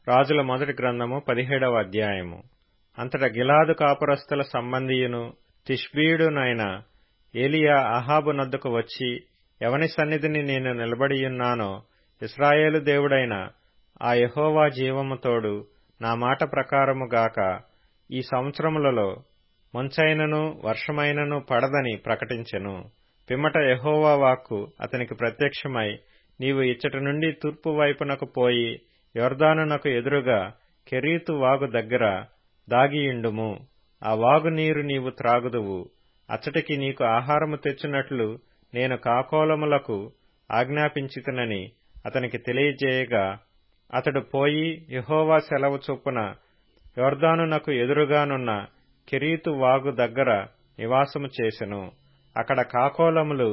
రాజుల మొదటి గ్రంథము పదిహేడవ అధ్యాయము అంతట గిలాదు కాపురస్తుల సంబంధియును తిష్బీయుడునైన ఏలియా అహాబు నద్దకు వచ్చి ఎవని సన్నిధిని నేను నిలబడియున్నానో ఇస్రాయేలు దేవుడైన ఆ యహోవా జీవము తోడు నా మాట ప్రకారము గాక ఈ సంవత్సరములలో మంచైనను వర్షమైనను పడదని ప్రకటించెను పిమ్మట యహోవా వాక్కు అతనికి ప్రత్యక్షమై నీవు ఇచ్చటి నుండి తూర్పు వైపునకు పోయి యొర్దానునకు ఎదురుగా కెరీతు వాగు దగ్గర దాగియుండుము ఆ వాగు నీరు నీవు త్రాగుదువు అచ్చటికి నీకు ఆహారము తెచ్చునట్లు నేను కాకోలములకు ఆజ్ఞాపించితనని అతనికి తెలియజేయగా అతడు పోయి యహోవా సెలవు చొప్పున యొర్దానునకు ఎదురుగానున్న కెరీతు వాగు దగ్గర నివాసము చేసెను అక్కడ కాకోలములు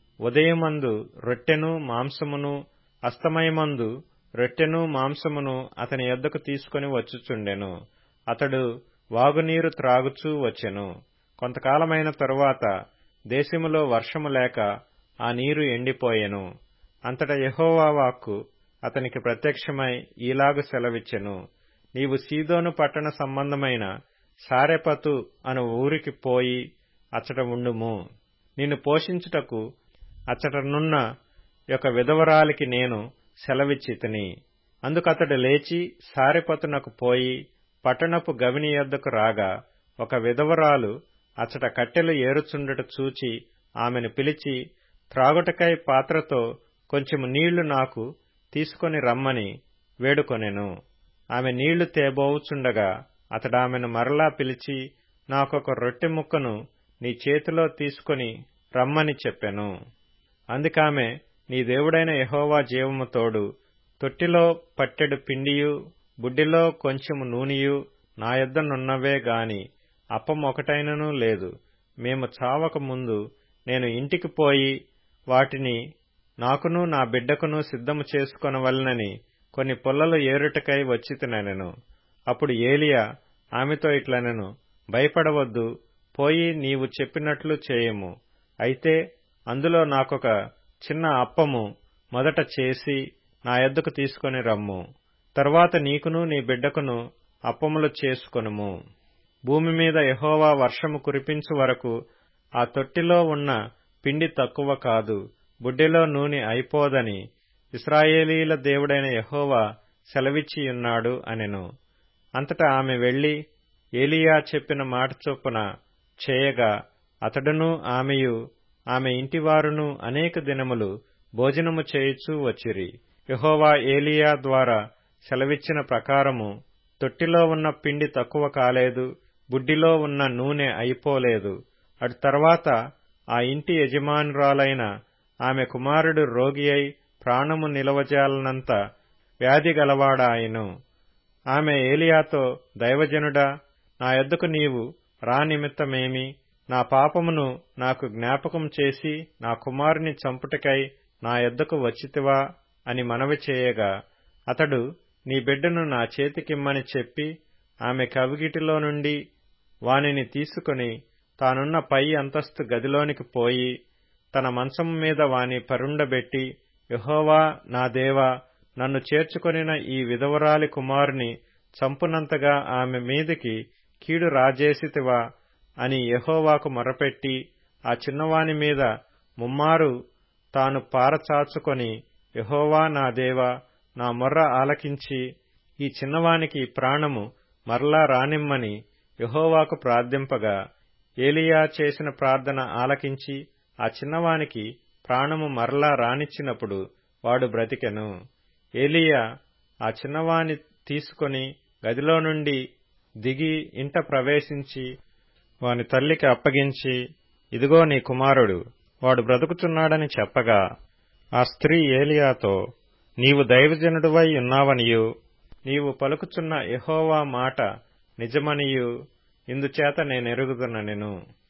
ఉదయమందు రొట్టెను మాంసమును అస్తమయమందు రొట్టెను మాంసమును అతని యొద్దకు తీసుకుని వచ్చుచుండెను అతడు వాగునీరు త్రాగుచూ వచ్చెను కొంతకాలమైన తరువాత దేశములో వర్షము లేక ఆ నీరు ఎండిపోయెను అంతట యహోవా వాక్కు అతనికి ప్రత్యక్షమై ఈలాగు సెలవిచ్చెను నీవు సీదోను పట్టణ సంబంధమైన సారెపతు అను ఊరికి పోయి అచ్చట ఉండుము నిన్ను పోషించుటకు అచ్చటనున్న యొక్క విధవరాలికి నేను సెలవిచ్చితిని అందుకతడు లేచి సారెపతునకు పోయి పట్టణపు గవిని యొద్దకు రాగా ఒక విధవరాలు అచ్చట కట్టెలు ఏరుచుండట చూచి ఆమెను పిలిచి త్రాగుటకై పాత్రతో కొంచెము నీళ్లు నాకు తీసుకొని రమ్మని వేడుకొనెను ఆమె నీళ్లు తేబోవుచుండగా అతడామెను మరలా పిలిచి నాకొక రొట్టె ముక్కను నీ చేతిలో తీసుకొని రమ్మని చెప్పెను అందుకామె నీ దేవుడైన యహోవా జీవము తోడు తొట్టిలో పట్టెడు పిండియు బుడ్డిలో కొంచెము నూనెయు నా యొద్దనున్నవే గాని అప్పం ఒకటైనను లేదు మేము చావక ముందు నేను ఇంటికి పోయి వాటిని నాకును నా బిడ్డకును సిద్ధము చేసుకొనవలనని కొన్ని పుల్లలు ఏరుటకై వచ్చితినెను అప్పుడు ఏలియా ఆమెతో ఇట్లనెను భయపడవద్దు పోయి నీవు చెప్పినట్లు చేయము అయితే అందులో నాకొక చిన్న అప్పము మొదట చేసి నా యొద్దకు తీసుకొని రమ్ము తరువాత నీకును నీ బిడ్డకును అప్పములు చేసుకొనుము భూమి మీద యహోవా వర్షము కురిపించు వరకు ఆ తొట్టిలో ఉన్న పిండి తక్కువ కాదు బుడ్డిలో నూనె అయిపోదని ఇస్రాయేలీల దేవుడైన యహోవా సెలవిచ్చియున్నాడు అనెను అంతటా ఆమె వెళ్లి ఏలియా చెప్పిన మాట చొప్పున చేయగా అతడును ఆమెయు ఆమె ఇంటివారును అనేక దినములు భోజనము చేయుచూ వచ్చిరి యహోవా ఏలియా ద్వారా సెలవిచ్చిన ప్రకారము తొట్టిలో ఉన్న పిండి తక్కువ కాలేదు బుడ్డిలో ఉన్న నూనె అయిపోలేదు అటు తర్వాత ఆ ఇంటి యజమానురాలైన ఆమె కుమారుడు రోగి అయి ప్రాణము నిలవజాలనంత వ్యాధి గలవాడాయను ఆమె ఏలియాతో దైవజనుడా నా యొద్దకు నీవు రా నిమిత్తమేమి నా పాపమును నాకు జ్ఞాపకం చేసి నా కుమారుని చంపుటకై నా యొద్దకు వచ్చితివా అని మనవి చేయగా అతడు నీ బిడ్డను నా చేతికిమ్మని చెప్పి ఆమె కవిగిటిలో నుండి వానిని తీసుకుని తానున్న పై అంతస్తు గదిలోనికి పోయి తన మంచము మీద వాని పరుండబెట్టి యహోవా నా దేవా నన్ను చేర్చుకొనిన ఈ విధవరాలి కుమారుని చంపునంతగా ఆమె మీదికి కీడు రాజేసితివా అని యహోవాకు మొరపెట్టి ఆ చిన్నవాని మీద ముమ్మారు తాను పారచాచుకొని యహోవా నా దేవా నా మొర్ర ఆలకించి ఈ చిన్నవానికి ప్రాణము మరలా రానిమ్మని యహోవాకు ప్రార్థింపగా ఏలియా చేసిన ప్రార్థన ఆలకించి ఆ చిన్నవానికి ప్రాణము మరలా రానిచ్చినప్పుడు వాడు బ్రతికెను ఏలియా ఆ చిన్నవాని తీసుకొని గదిలో నుండి దిగి ఇంట ప్రవేశించి వాని తల్లికి అప్పగించి ఇదిగో నీ కుమారుడు వాడు బ్రతుకుచున్నాడని చెప్పగా ఆ స్త్రీ ఏలియాతో నీవు దైవజనుడువై ఉన్నావనియు నీవు పలుకుచున్న యహోవా మాట నిజమనియు ఇందుచేత నేనెరుగుదుననెను